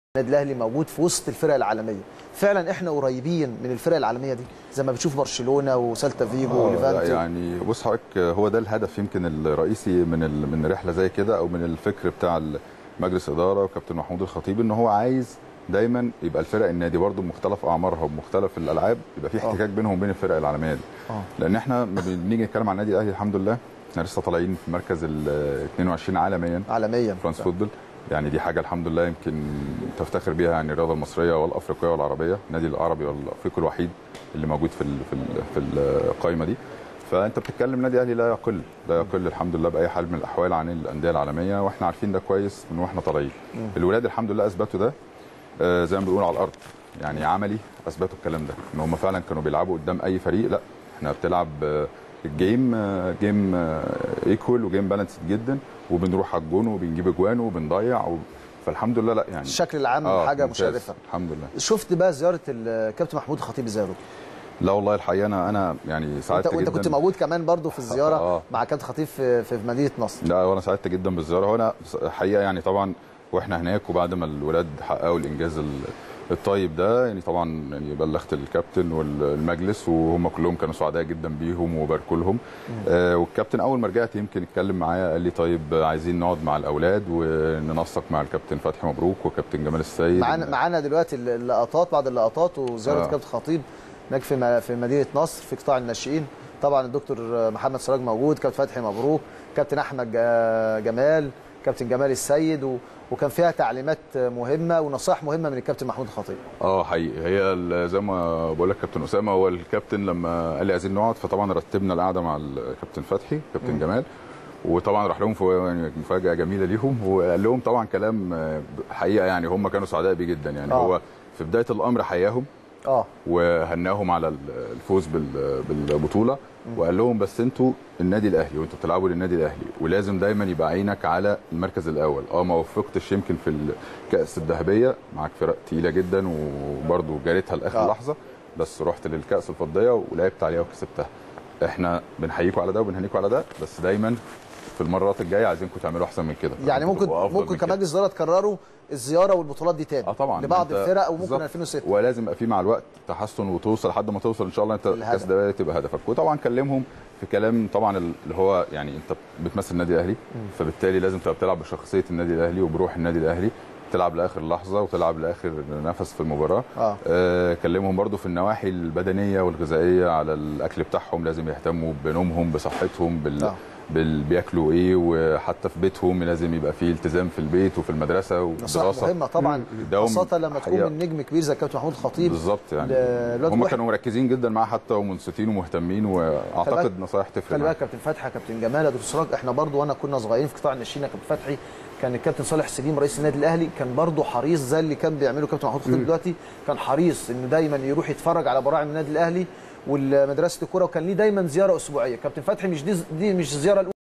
النادي الاهلي موجود في وسط الفرق العالميه فعلا احنا قريبين من الفرق العالميه دي زي ما بتشوف برشلونه وسالتا فيجو آه، وليفانتي يعني بص حضرتك هو ده الهدف يمكن الرئيسي من ال- من رحله زي كده او من الفكر بتاع مجلس اداره وكابتن محمود الخطيب ان هو عايز دايما يبقى الفرق النادي برضو بمختلف اعمارها ومختلف الالعاب يبقى في احتكاك بينهم وبين الفرق العالميه دي آه. لان احنا لما بنيجي نتكلم عن النادي الاهلي الحمد لله احنا لسه طالعين في مركز ال 22 عالميا عالميا فرانس فوتبول يعني دي حاجه الحمد لله يمكن تفتخر بيها يعني الرياضه المصريه والافريقيه والعربيه النادي العربي والافريقي الوحيد اللي موجود في ال في ال في القائمه دي فانت بتتكلم نادي اهلي لا يقل لا يقل الحمد لله باي حال من الاحوال عن الانديه العالميه واحنا عارفين ده كويس من واحنا طالعين الولاد الحمد لله اثبتوا ده آه، زي ما بنقول على الارض يعني عملي اثبتوا الكلام ده ان هم فعلا كانوا بيلعبوا قدام اي فريق لا احنا بتلعب آه، الجيم آه، جيم ايكوال وجيم بالانسد جدا وبنروح على الجون وبنجيب اجوان وبنضيع و... فالحمد لله لا يعني الشكل العام آه، حاجه ممتاز. مشرفه الحمد لله شفت بقى زياره الكابتن محمود الخطيب ازاي لا والله الحقيقه انا انا يعني انت سعدت وانت جدا كنت موجود كمان برضو في الزياره آه. مع كابتن خطيب في, في مدينه نصر لا وانا سعدت جدا بالزياره هو انا حقيقه يعني طبعا واحنا هناك وبعد ما الولاد حققوا الانجاز ال- الطيب ده يعني طبعا يعني بلغت الكابتن والمجلس وهم كلهم كانوا سعداء جدا بيهم وباركوا لهم آه والكابتن اول ما رجعت يمكن اتكلم معايا قال لي طيب عايزين نقعد مع الاولاد وننسق مع الكابتن فتحي مبروك وكابتن جمال السيد معانا معانا دلوقتي اللقطات بعض اللقطات وزياره آه. الكابتن خطيب هناك في م- في مدينه نصر في قطاع الناشئين طبعا الدكتور محمد سراج موجود كابتن فتحي مبروك كابتن احمد جا- جمال كابتن جمال السيد و... وكان فيها تعليمات مهمه ونصائح مهمه من الكابتن محمود الخطيب اه حقيقي هي ال- زي ما بقول لك كابتن اسامه هو الكابتن لما قال لي عايزين نقعد فطبعا رتبنا القعده مع الكابتن فتحي كابتن جمال وطبعا راح لهم في يعني مفاجاه جميله ليهم وقال لهم طبعا كلام آه، حقيقه يعني هم كانوا سعداء بيه جدا يعني آه. هو في بدايه الامر حياهم اه وهناهم على الفوز بال- بالبطوله وقال لهم بس انتوا النادي الاهلي وانتوا بتلعبوا للنادي الاهلي ولازم دايما يبقى عينك على المركز الاول اه ما وفقتش يمكن في الكاس الذهبيه معاك فرق تقيله جدا وبرضه جارتها لاخر آه. آه. لحظه بس رحت للكاس الفضيه ولعبت عليها وكسبتها احنا بنحييكم على ده وبنهنيكم على ده بس دايما في المرات الجايه عايزينكم تعملوا احسن من كده يعني ممكن تبقوا أفضل ممكن من كده. كمجلس اداره تكرروا الزياره والبطولات دي تاني اه طبعا لبعض أنت الفرق وممكن بالظبط. 2006 ولازم يبقى في مع الوقت تحسن وتوصل لحد ما توصل ان شاء الله انت الهدف. كاس ده تبقى هدفك وطبعا كلمهم في كلام طبعا اللي هو يعني انت بتمثل النادي الاهلي فبالتالي لازم تبقى بتلعب بشخصيه النادي الاهلي وبروح النادي الاهلي تلعب لاخر لحظه وتلعب لاخر نفس في المباراه اه آه كلمهم برضو في النواحي البدنيه والغذائيه على الاكل بتاعهم لازم يهتموا بنومهم بصحتهم بال آه. بال بياكلوا ايه وحتى في بيتهم لازم يبقى في التزام في البيت وفي المدرسه نصائح والدراسه مهمه طبعا ده خاصه لما تكون حقيقة. من نجم كبير زي الكابتن محمود الخطيب بالظبط يعني ل- الواد هم واحد- كانوا مركزين جدا معاه حتى ومنصتين ومهتمين خلي واعتقد بالك- نصايح تفرق خلي معاه. بالك كابتن فتحي كابتن جمال يا دكتور سراج احنا برضو وانا كنا صغيرين في قطاع الناشئين يا كابتن فتحي كان الكابتن صالح سليم رئيس النادي الاهلي كان برضو حريص زي اللي كان بيعمله كابتن محمود الخطيب دلوقتي كان حريص انه دايما يروح يتفرج على براعم النادي الاهلي والمدرسه الكوره وكان ليه دايما زياره اسبوعيه كابتن فتحي مش دي, دي مش الزياره الاولى